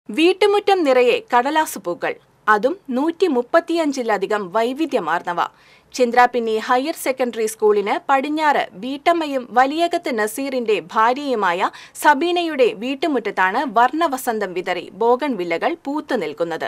വീട്ടുമുറ്റം നിറയെ കടലാസ് പൂക്കൾ അതും നൂറ്റി മുപ്പത്തിയഞ്ചിലധികം വൈവിധ്യമാർന്നവ ചിന്ത്രാപിന്നി ഹയർ സെക്കൻഡറി സ്കൂളിന് പടിഞ്ഞാറ് വീട്ടമ്മയും വലിയകത്ത് നസീറിന്റെ ഭാര്യയുമായ സബീനയുടെ വീട്ടുമുറ്റത്താണ് വർണ്ണവസന്തം വിതറി ബോഗൺ വില്ലകൾ പൂത്തു നിൽക്കുന്നത്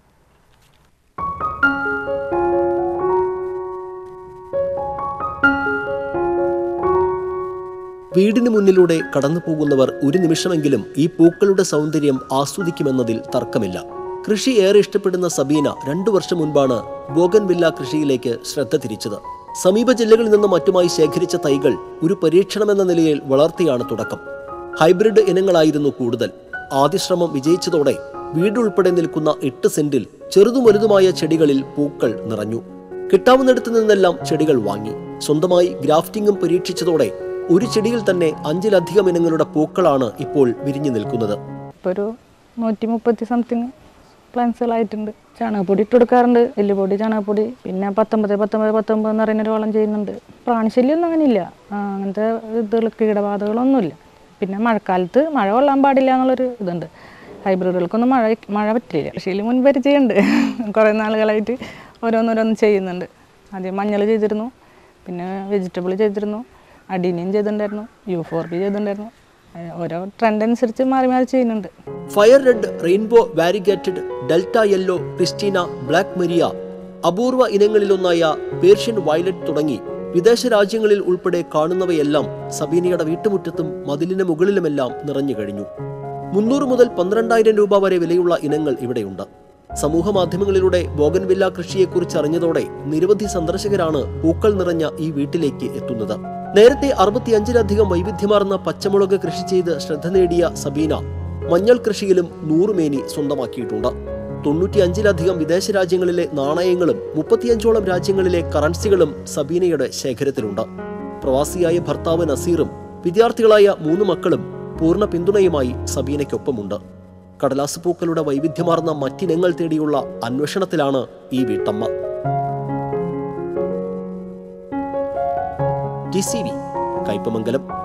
വീടിന് മുന്നിലൂടെ കടന്നു പോകുന്നവർ ഒരു നിമിഷമെങ്കിലും ഈ പൂക്കളുടെ സൗന്ദര്യം ആസ്വദിക്കുമെന്നതിൽ തർക്കമില്ല കൃഷി ഏറെ ഇഷ്ടപ്പെടുന്ന സബീന രണ്ടു വർഷം മുൻപാണ് ബോഗൻവില്ല കൃഷിയിലേക്ക് ശ്രദ്ധ തിരിച്ചത് സമീപ ജില്ലകളിൽ നിന്ന് മറ്റുമായി ശേഖരിച്ച തൈകൾ ഒരു പരീക്ഷണമെന്ന നിലയിൽ വളർത്തിയാണ് തുടക്കം ഹൈബ്രിഡ് ഇനങ്ങളായിരുന്നു കൂടുതൽ ആദ്യ ശ്രമം വിജയിച്ചതോടെ വീടുൾപ്പെടെ നിൽക്കുന്ന എട്ട് സെന്റിൽ ചെറുതും വലുതുമായ ചെടികളിൽ പൂക്കൾ നിറഞ്ഞു കിട്ടാവുന്നിടത്തു നിന്നെല്ലാം ചെടികൾ വാങ്ങി സ്വന്തമായി ഗ്രാഫ്റ്റിംഗും പരീക്ഷിച്ചതോടെ ഒരു ചെടിയിൽ തന്നെ അഞ്ചിലധികം ഇനങ്ങളുടെ പൂക്കളാണ് ഇപ്പോൾ വിരിഞ്ഞു നിൽക്കുന്നത് ഇപ്പോൾ ഒരു നൂറ്റി മുപ്പത്തി സംതിങ് പ്ലാന്റ്സുകളായിട്ടുണ്ട് ചാണകപ്പൊടി ഇട്ട് കൊടുക്കാറുണ്ട് എല്ലുപൊടി ചാണകപ്പൊടി പിന്നെ പത്തൊമ്പത് പത്തൊമ്പത് പത്തൊമ്പത് എന്ന് പറയുന്ന ഒരു വളം ചെയ്യുന്നുണ്ട് പ്രാണിശല്യമൊന്നും അങ്ങനെയില്ല ആ, അങ്ങനത്തെ ഇതുകൾ കീടബാധകളൊന്നുമില്ല പിന്നെ മഴക്കാലത്ത് മഴ കൊള്ളാൻ പാടില്ല എന്നുള്ളൊരു ഇതുണ്ട് ഹൈബ്രിഡുകൾക്കൊന്നും മഴ മഴ പറ്റില്ല കൃഷിയിൽ മുൻപരിചയമുണ്ട് കുറേ നാളുകളായിട്ട് ഓരോന്നോരോന്ന് ചെയ്യുന്നുണ്ട് ആദ്യം മഞ്ഞൾ ചെയ്തിരുന്നു പിന്നെ വെജിറ്റബിൾ ചെയ്തിരുന്നു അഡീനിയം ചെയ്തിട്ടുണ്ടായിരുന്നു യു ഫോർ ബി ചെയ്തിട്ടുണ്ടായിരുന്നു ഏ, ഓരോ ട്രെൻഡ് അനുസരിച്ച് മാറി മാറി ചെയ്യുന്നുണ്ട് fire red rainbow variegated delta yellow Christina black Maria അപൂർവ ഇനങ്ങളിലൊന്നായ പേർഷ്യൻ വയലറ്റ് തുടങ്ങി വിദേശ രാജ്യങ്ങളിൽ ഉൾപ്പെടെ കാണുന്നവയെല്ലാം സബീനയുടെ വീട്ടുമുറ്റത്തും മതിലിന് മുകളിലുമെല്ലാം നിറഞ്ഞു കഴിഞ്ഞു മുന്നൂറ് മുതൽ പന്ത്രണ്ടായിരം രൂപ വരെ വിലയുള്ള ഇനങ്ങൾ ഇവിടെയുണ്ട് സമൂഹ മാധ്യമങ്ങളിലൂടെ ബോഗൻവില്ല കൃഷിയെക്കുറിച്ച് അറിഞ്ഞതോടെ നിരവധി സന്ദർശകരാണ് പൂക്കൾ നിറഞ്ഞ ഈ വീട്ടിലേക്ക് എത്തുന്നത് നേരത്തെ അറുപത്തിയഞ്ചിലധികം വൈവിധ്യമാർന്ന പച്ചമുളക് കൃഷി ചെയ്ത് ശ്രദ്ധ നേടിയ സബീന മഞ്ഞൾ കൃഷിയിലും നൂറുമേനി സ്വന്തമാക്കിയിട്ടുണ്ട് തൊണ്ണൂറ്റിയഞ്ചിലധികം വിദേശ രാജ്യങ്ങളിലെ നാണയങ്ങളും മുപ്പത്തിയഞ്ചോളം രാജ്യങ്ങളിലെ കറൻസികളും സബീനയുടെ ശേഖരത്തിലുണ്ട് പ്രവാസിയായ ഭർത്താവ് നസീറും വിദ്യാർത്ഥികളായ മൂന്ന് മക്കളും പൂർണ്ണ പിന്തുണയുമായി സബീനയ്ക്കൊപ്പമുണ്ട് കടലാസ് പൂക്കളുടെ വൈവിധ്യമാർന്ന മറ്റിനങ്ങൾ തേടിയുള്ള അന്വേഷണത്തിലാണ് ഈ വീട്ടമ്മ ടി സി വി കയ്പമംഗലം